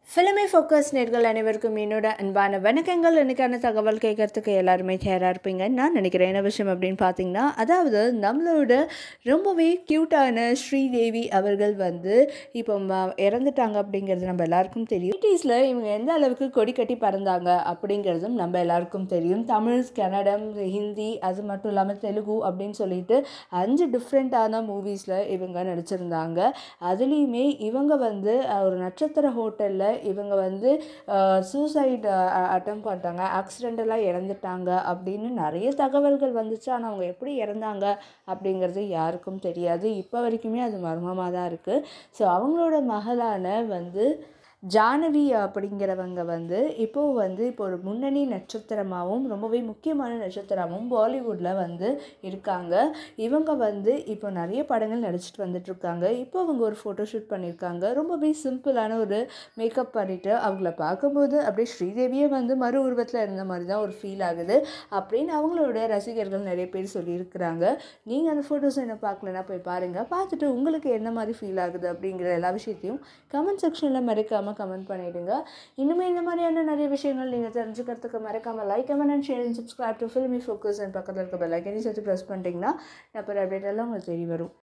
filmy focus நேர்கள் அனைவருக்கும் என்னோட அன்பான வணக்கங்கள் இன்னைக்கான தகவல் கேட்கறதுக்கு எல்லாருமே தயாராக இருப்பீங்கன்னு நான் நினைக்கிறேன் என்ன விஷயம் அப்படின்னு பார்த்தீங்கன்னா அதாவது நம்மளோட ரொம்பவே க்யூட்டான ஸ்ரீதேவி அவர்கள் வந்து இப்போ ம- இறந்துட்டாங்க அப்படிங்கிறது நம்ம எல்லாருக்கும் தெரியும் எயிட்டிஸில் இவங்க எந்த அளவுக்கு கொடி கட்டி பறந்தாங்க அப்படிங்கிறதும் நம்ம எல்லாருக்கும் தெரியும் தமிழ் கன்னடம் ஹிந்தி அது மட்டும் இல்லாமல் தெலுங்கு அப்படின்னு சொல்லிட்டு அஞ்சு டிஃப்ரெண்ட்டான மூவிஸில் இவங்க நடிச்சிருந்தாங்க அதுலேயுமே இவங்க வந்து அஹ், ஒரு நட்சத்திர ஹோட்டலில் இவங்க வந்து சூசைட் அட்டம் பண்ணிட்டாங்க ஆக்சிடெண்டலாக இறந்துட்டாங்க அப்படின்னு நிறைய தகவல்கள் வந்துச்சு ஆனால் அவங்க எப்படி இறந்தாங்க அப்படிங்கிறது யாருக்கும் தெரியாது இப்போ வரைக்குமே அது மர்மமாக தான் இருக்குது ஸோ அவங்களோட மகளான வந்து ஜானவி அப்படிங்கிறவங்க வந்து இப்போது வந்து இப்போ ஒரு முன்னணி நட்சத்திரமாகவும் ரொம்பவே முக்கியமான நட்சத்திரமாகவும் பாலிவுட்டில் வந்து இருக்காங்க இவங்க வந்து இப்போ நிறைய படங்கள் நடிச்சிட்டு வந்துட்டு இருக்காங்க இப்போ அவங்க ஒரு ஃபோட்டோ ஷூட் பண்ணியிருக்காங்க ரொம்பவே சிம்பிளான ஒரு மேக்கப் பண்ணிட்டு அவங்கள பார்க்கும்போது அப்படியே ஸ்ரீதேவியே வந்து மறு உருவத்தில் இருந்த மாதிரி தான் ஒரு ஃபீல் ஆகுது அப்படின்னு அவங்களோட ரசிகர்கள் நிறைய பேர் சொல்லியிருக்கிறாங்க நீங்கள் அந்த ஃபோட்டோஸ் என்ன பார்க்கலன்னா போய் பாருங்கள் பார்த்துட்டு உங்களுக்கு என்ன மாதிரி ஃபீல் ஆகுது அப்படிங்கிற எல்லா விஷயத்தையும் கமெண்ட் செக்ஷனில் மறக்காமல் கமெண்ட் பண்ணிவிடுங்க இன்னுமே இந்த மாதிரியான நிறைய விஷயங்கள் நீங்கள் தெரிஞ்சுக்கிறதுக்கு மறக்காமல் like comment and share and subscribe to Filmy focus and பக்கத்தில் இருக்க பெல் ஐக்கனையும் சேர்த்து ப்ரெஸ் பண்ணிட்டீங்கன்னா அப்புறம் அப்டேட் எல்லாம் உங்களுக்கு தெரிய வரும்